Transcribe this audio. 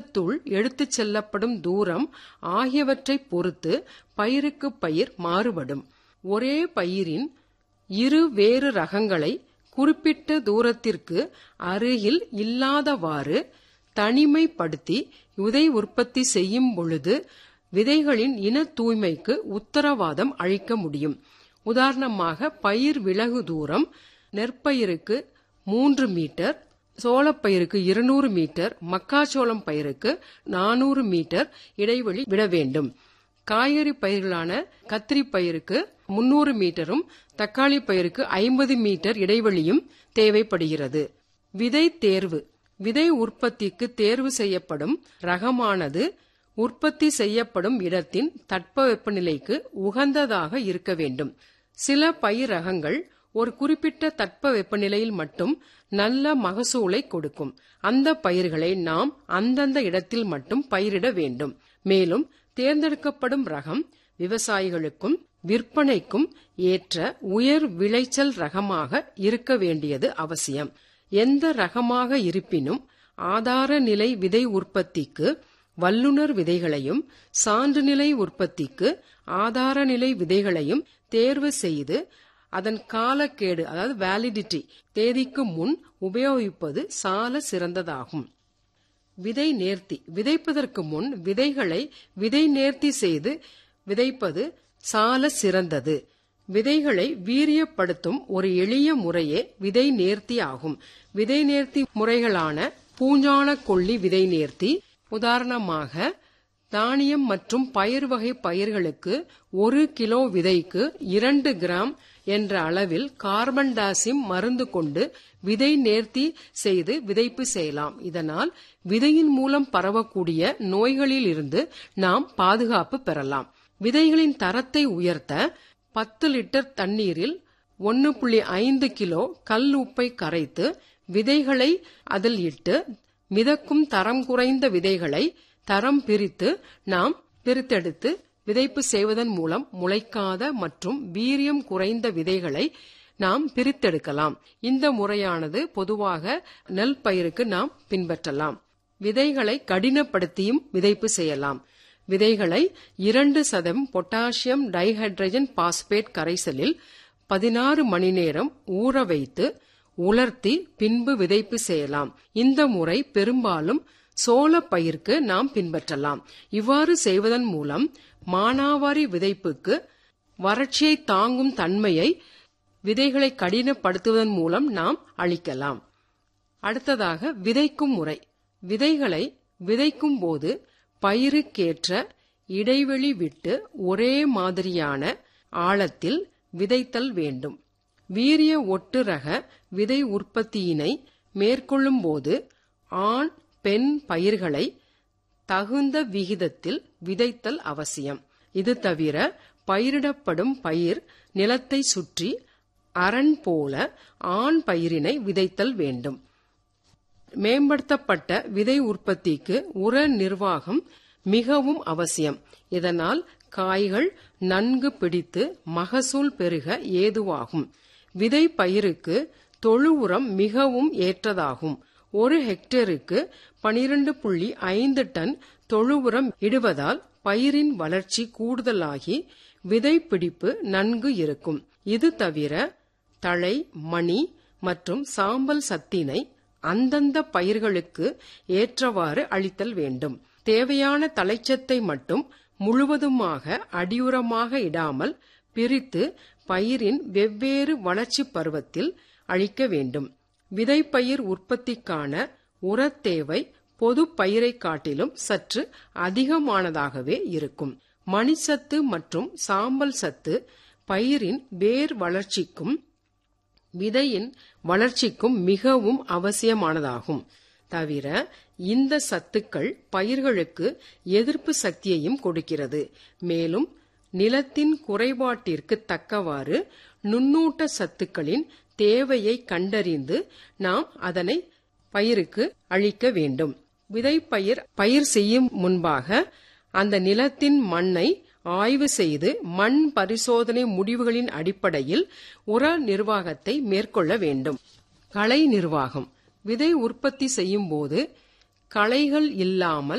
நிலத்துள் எடுத்துச் செல்லப்படும் தூரம் ஆகியவற்றை பொறுத்து பயிருக்கு பயிர் மாறுபடும் ஒரே பயிரின் இரு வேறு ரகங்களை குறிப்பிட்ட தூரத்திற்கு அருகில் இல்லாதவாறு தனிமைப்படுத்தி விதை உற்பத்தி செய்யும் பொழுது விதைகளின் இன தூய்மைக்கு உத்தரவாதம் அளிக்க முடியும் உதாரணமாக பயிர் விலகு தூரம் நெற்பயிருக்கு மூன்று மீட்டர் சோளப்பயிருக்கு இருநூறு மீட்டர் மக்காச்சோளம் பயிருக்கு நானூறு மீட்டர் இடைவெளி விட வேண்டும் காய்கறி பயிர்களான கத்திரி பயிருக்கு முன்னூறு மீட்டரும் தக்காளி பயிருக்கு ஐம்பது மீட்டர் இடைவெளியும் தேவைப்படுகிறது விதை தேர்வு விதை உற்பத்திக்கு தேர்வு செய்யப்படும் ரகமானது உற்பத்தி செய்யப்படும் இடத்தின் தட்பவெப்பநிலைக்கு உகந்ததாக இருக்க வேண்டும் சில பயிர் ரகங்கள் ஒரு குறிப்பிட்ட தட்ப வெப்பநிலையில் மட்டும் நல்ல மகசூலை கொடுக்கும் அந்த பயிர்களை நாம் அந்தந்த இடத்தில் மட்டும் பயிரிட வேண்டும் மேலும் தேர்ந்தெடுக்கப்படும் ரகம் விவசாயிகளுக்கும் விற்பனைக்கும் ஏற்ற உயர் விளைச்சல் ரகமாக இருக்க வேண்டியது அவசியம் எந்த ரகமாக இருப்பினும் ஆதார நிலை விதை உற்பத்திக்கு வல்லுநர் விதைகளையும் சான்றுநிலை உற்பத்திக்கு ஆதார நிலை விதைகளையும் தேர்வு செய்து அதன் காலக்கேடு அதாவது வேலிடிட்டி தேதிக்கு முன் உபயோகிப்பது சால சிறந்ததாகும் விதை நேர்த்தி விதைப்பதற்கு முன் விதைகளை விதை நேர்த்தி செய்து விதைப்பது சால சிறந்தது விதைகளை வீரியப்படுத்தும் ஒரு எளிய முறையே விதை நேர்த்தி ஆகும் விதை நேர்த்தி முறைகளான பூஞ்சான கொல்லி விதை நேர்த்தி உதாரணமாக தானியம் மற்றும் பயிர் வகை பயிர்களுக்கு ஒரு கிலோ விதைக்கு இரண்டு கிராம் என்ற அளவில் கார்பன் டாசிம் மருந்து கொண்டு விதை நேர்த்தி செய்து விதைப்பு செய்யலாம் இதனால் விதையின் மூலம் பரவக்கூடிய நோய்களில் இருந்து நாம் பாதுகாப்பு பெறலாம் விதைகளின் தரத்தை உயர்த்த பத்து லிட்டர் தண்ணீரில் ஒன்று புள்ளி ஐந்து கிலோ கல் உப்பை கரைத்து விதைகளை அதில் இட்டு மிதக்கும் தரம் குறைந்த விதைகளை தரம் பிரித்து நாம் பிரித்தெடுத்து விதைப்பு செய்வதன் மூலம் முளைக்காத மற்றும் வீரியம் குறைந்த விதைகளை நாம் பிரித்தெடுக்கலாம் இந்த முறையானது பொதுவாக நெல் பயிருக்கு நாம் பின்பற்றலாம் விதைகளை கடினப்படுத்தியும் விதைப்பு செய்யலாம் விதைகளை இரண்டு சதம் பொட்டாசியம் டைஹைட்ரஜன் பாஸ்பேட் கரைசலில் பதினாறு மணி நேரம் ஊற வைத்து உலர்த்தி பின்பு விதைப்பு செய்யலாம் இந்த முறை பெரும்பாலும் சோள பயிர்க்கு நாம் பின்பற்றலாம் இவ்வாறு செய்வதன் மூலம் மானாவாரி விதைப்புக்கு வறட்சியை தாங்கும் தன்மையை விதைகளை கடினப்படுத்துவதன் மூலம் நாம் அளிக்கலாம் அடுத்ததாக விதைக்கும் முறை விதைகளை விதைக்கும் போது பயிருக்கேற்ற இடைவெளி விட்டு ஒரே மாதிரியான ஆழத்தில் விதைத்தல் வேண்டும் வீரிய ஒட்டு ரக விதை உற்பத்தியினை மேற்கொள்ளும் போது ஆண் பெண் பயிர்களை தகுந்த விகிதத்தில் விதைத்தல் அவசியம் இது தவிர பயிரிடப்படும் பயிர் நிலத்தை சுற்றி அரண் போல ஆண் பயிரினை விதைத்தல் வேண்டும் மேம்படுத்தப்பட்ட விதை உற்பத்திக்கு உர நிர்வாகம் மிகவும் அவசியம் இதனால் காய்கள் நன்கு பிடித்து மகசூல் பெருக ஏதுவாகும் விதை பயிருக்கு தொழு உரம் மிகவும் ஏற்றதாகும் ஒரு ஹெக்டேருக்கு பனிரெண்டு புள்ளி ஐந்து டன் தொழு உரம் இடுவதால் பயிரின் வளர்ச்சி கூடுதலாகி விதை பிடிப்பு நன்கு இருக்கும் இது தவிர தழை மணி மற்றும் சாம்பல் சத்தினை அந்தந்த பயிர்களுக்கு ஏற்றவாறு அளித்தல் வேண்டும் தேவையான தலைச்சத்தை மட்டும் முழுவதுமாக அடியுரமாக இடாமல் பிரித்து பயிரின் வெவ்வேறு வளர்ச்சி பருவத்தில் அளிக்க வேண்டும் விதைப்பயிர் உற்பத்திக்கான உரத் தேவை பொது பயிரை காட்டிலும் சற்று அதிகமானதாகவே இருக்கும் மணிச்சத்து மற்றும் சாம்பல் சத்து பயிரின் வேர் வளர்ச்சிக்கும் விதையின் வளர்ச்சிக்கும் மிகவும் அவசியமானதாகும் தவிர இந்த சத்துக்கள் பயிர்களுக்கு எதிர்ப்பு சக்தியையும் கொடுக்கிறது மேலும் நிலத்தின் குறைபாட்டிற்கு தக்கவாறு நுண்ணூட்ட சத்துக்களின் தேவையை கண்டறிந்து நாம் அதனை பயிருக்கு அளிக்க வேண்டும் விதைப்பயிர் பயிர் செய்யும் முன்பாக அந்த நிலத்தின் மண்ணை ஆய்வு செய்து மண் பரிசோதனை முடிவுகளின் அடிப்படையில் உர நிர்வாகத்தை மேற்கொள்ள வேண்டும் களை நிர்வாகம் விதை உற்பத்தி செய்யும் போது களைகள் இல்லாமல்